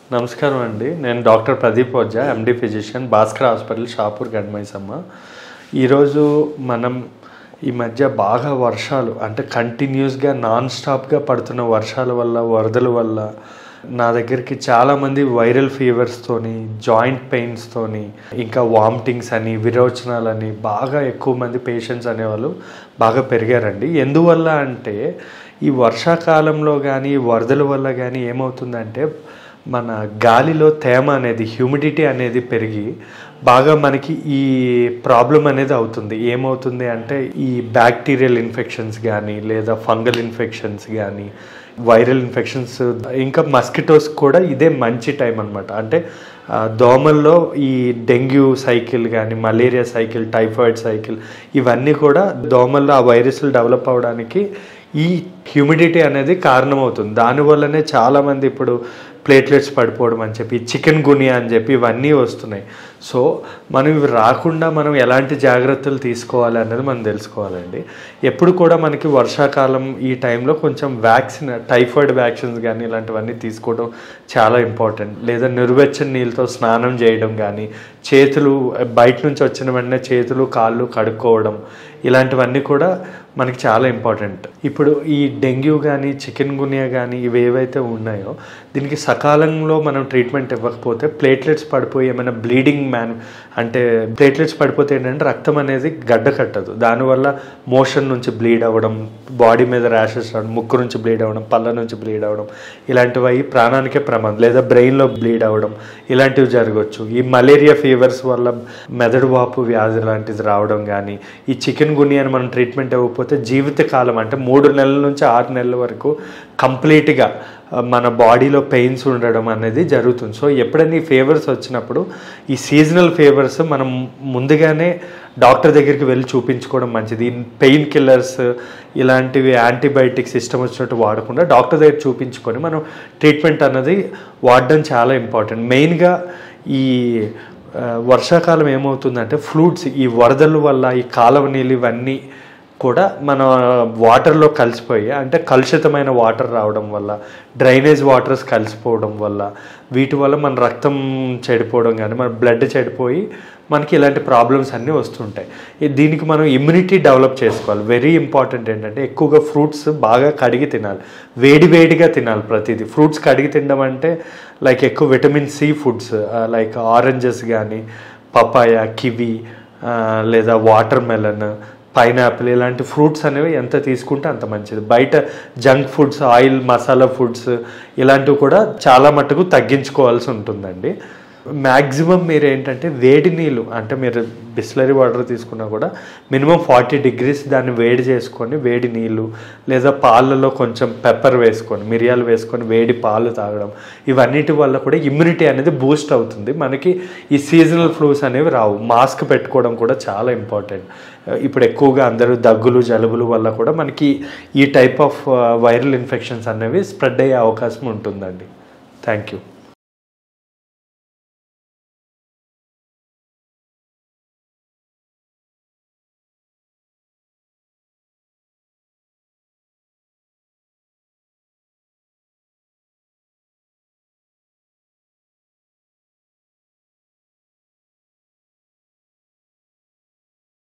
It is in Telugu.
నమస్కారం అండి నేను doctor Pradeep Ojha MD physician Bhaskar hospital Shahpur Gadmaisamma ఈరోజు మనం ఈ మధ్య బాగా వర్షాలు అంటే కంటిన్యూస్గా నాన్ స్టాప్గా పడుతున్న వర్షాల వల్ల వరదల వల్ల నా దగ్గరికి చాలామంది వైరల్ ఫీవర్స్తోని జాయింట్ పెయిన్స్తోని ఇంకా వామిటింగ్స్ అని విరోచనాలని బాగా ఎక్కువ మంది పేషెంట్స్ అనేవాళ్ళు బాగా పెరిగారండి ఎందువల్ల అంటే ఈ వర్షాకాలంలో కానీ వరదల వల్ల కానీ ఏమవుతుందంటే మన గాలిలో తేమ అనేది హ్యూమిడిటీ అనేది పెరిగి బాగా మనకి ఈ ప్రాబ్లం అనేది అవుతుంది ఏమవుతుంది అంటే ఈ బ్యాక్టీరియల్ ఇన్ఫెక్షన్స్ కానీ లేదా ఫంగల్ ఇన్ఫెక్షన్స్ కానీ వైరల్ ఇన్ఫెక్షన్స్ ఇంకా మస్కిటోస్ కూడా ఇదే మంచి టైం అనమాట అంటే ఆ, దోమల్లో ఈ డెంగ్యూ సైకిల్ కానీ మలేరియా సైకిల్ టైఫాయిడ్ సైకిల్ ఇవన్నీ కూడా దోమల్లో ఆ వైరస్లు డెవలప్ అవడానికి ఈ హ్యూమిడిటీ అనేది కారణమవుతుంది దానివల్లనే చాలామంది ఇప్పుడు ప్లేట్లెట్స్ పడిపోవడం అని చెప్పి చికెన్ గునియా అని చెప్పి ఇవన్నీ వస్తున్నాయి సో మనం ఇవి రాకుండా మనం ఎలాంటి జాగ్రత్తలు తీసుకోవాలి అనేది మనం తెలుసుకోవాలండి ఎప్పుడు కూడా మనకి వర్షాకాలం ఈ టైంలో కొంచెం వ్యాక్సిన్ టైఫాయిడ్ వ్యాక్సిన్స్ కానీ ఇలాంటివన్నీ తీసుకోవడం చాలా ఇంపార్టెంట్ లేదా నిరువెచ్చని నీళ్ళతో స్నానం చేయడం కానీ చేతులు బయట నుంచి వచ్చిన వెంటనే చేతులు కాళ్ళు కడుక్కోవడం ఇలాంటివన్నీ కూడా మనకి చాలా ఇంపార్టెంట్ ఇప్పుడు ఈ డెంగ్యూ కానీ చికెన్ గునియా కానీ ఇవి ఏవైతే ఉన్నాయో దీనికి సకాలంలో మనం ట్రీట్మెంట్ ఇవ్వకపోతే ప్లేట్లెట్స్ పడిపోయి ఏమైనా బ్లీడింగ్ మ్యాన్ అంటే ప్లేట్లెట్స్ పడిపోతే ఏంటంటే రక్తం అనేది గడ్డ కట్టదు దానివల్ల మోషన్ నుంచి బ్లీడ్ అవ్వడం బాడీ మీద ర్యాషెస్ రావడం ముక్కు నుంచి బ్లీడ్ అవ్వడం పళ్ళ నుంచి బ్లీడ్ అవ్వడం ఇలాంటివి అయ్యి ప్రాణానికే ప్రమాదం లేదా బ్రెయిన్లో బ్లీడ్ అవ్వడం ఇలాంటివి జరగవచ్చు ఈ మలేరియా ఫీవర్స్ వల్ల మెదడు వాపు వ్యాధి లాంటిది రావడం కానీ ఈ చికెన్ గునియాని మనం ట్రీట్మెంట్ ఇవ్వకపోతే జీవితకాలం అంటే మూడు నెలల నుంచి ఆరు నెలల వరకు కంప్లీట్గా మన బాడీలో పెయిన్స్ ఉండడం అనేది జరుగుతుంది సో ఎప్పుడైనా ఈ ఫీవర్స్ వచ్చినప్పుడు ఈ సీజనల్ ఫీవర్స్ మనం ముందుగానే డాక్టర్ దగ్గరికి వెళ్ళి చూపించుకోవడం మంచిది పెయిన్ కిల్లర్స్ ఇలాంటివి యాంటీబయాటిక్స్ ఇష్టం వచ్చినట్టు వాడకుండా డాక్టర్ దగ్గర చూపించుకొని మనం ట్రీట్మెంట్ అన్నది వాడడం చాలా ఇంపార్టెంట్ మెయిన్గా ఈ ఆ, వర్షాకాలం ఏమవుతుందంటే ఫ్లూట్స్ ఈ వరదల వల్ల ఈ కాలువ నీళ్ళు ఇవన్నీ కూడా మన వాటర్లో కలిసిపోయి అంటే కలుషితమైన వాటర్ రావడం వల్ల డ్రైనేజ్ వాటర్స్ కలిసిపోవడం వల్ల వీటి వల్ల మన రక్తం చెడిపోవడం కానీ మన బ్లడ్ చెడిపోయి మనకి ఇలాంటి ప్రాబ్లమ్స్ అన్నీ వస్తుంటాయి ఈ- దీనికి మనం ఇమ్యూనిటీ డెవలప్ చేసుకోవాలి వెరీ ఇంపార్టెంట్ ఏంటంటే ఎక్కువగా ఫ్రూట్స్ బాగా కడిగి తినాలి వేడి వేడిగా తినాలి ప్రతిదీ ఫ్రూట్స్ కడిగి తినడం అంటే లైక్ ఎక్కువ vitamin C foods like oranges కానీ పపాయ కివి ఆ, లేదా వాటర్ మెలన్ పైనాపిల్ ఇలాంటి ఫ్రూట్స్ అనేవి ఎంత తీసుకుంటే అంత మంచిది బయట junk foods oil masala foods ఇలాంటివి కూడా చాలా మట్టుకు తగ్గించుకోవాల్సి ఉంటుందండి మ్యాక్సిమం మీరు ఏంటంటే వేడి నీళ్ళు అంటే మీరు బిస్లరీ వాటర్ తీసుకున్నా కూడా మినిమం ఫార్టీ డిగ్రీస్ దాన్ని వేడి చేసుకొని వేడి నీళ్ళు లేదా పాలలో కొంచెం పెప్పర్ వేసుకొని మిరియాలు వేసుకొని వేడి పాలు తాగడం ఇవన్నిటి వల్ల కూడా ఇమ్యూనిటీ అనేది బూస్ట్ అవుతుంది మనకి ఈ సీజనల్ ఫ్లూస్ అనేవి రావు మాస్క్ పెట్టుకోవడం కూడా చాలా ఇంపార్టెంట్ ఇప్పుడు ఎక్కువగా అందరూ దగ్గులు జలుబులు వల్ల కూడా మనకి ఈ టైప్ ఆఫ్ వైరల్ ఇన్ఫెక్షన్స్ అనేవి స్ప్రెడ్ అయ్యే అవకాశం ఉంటుందండి థ్యాంక్ యూ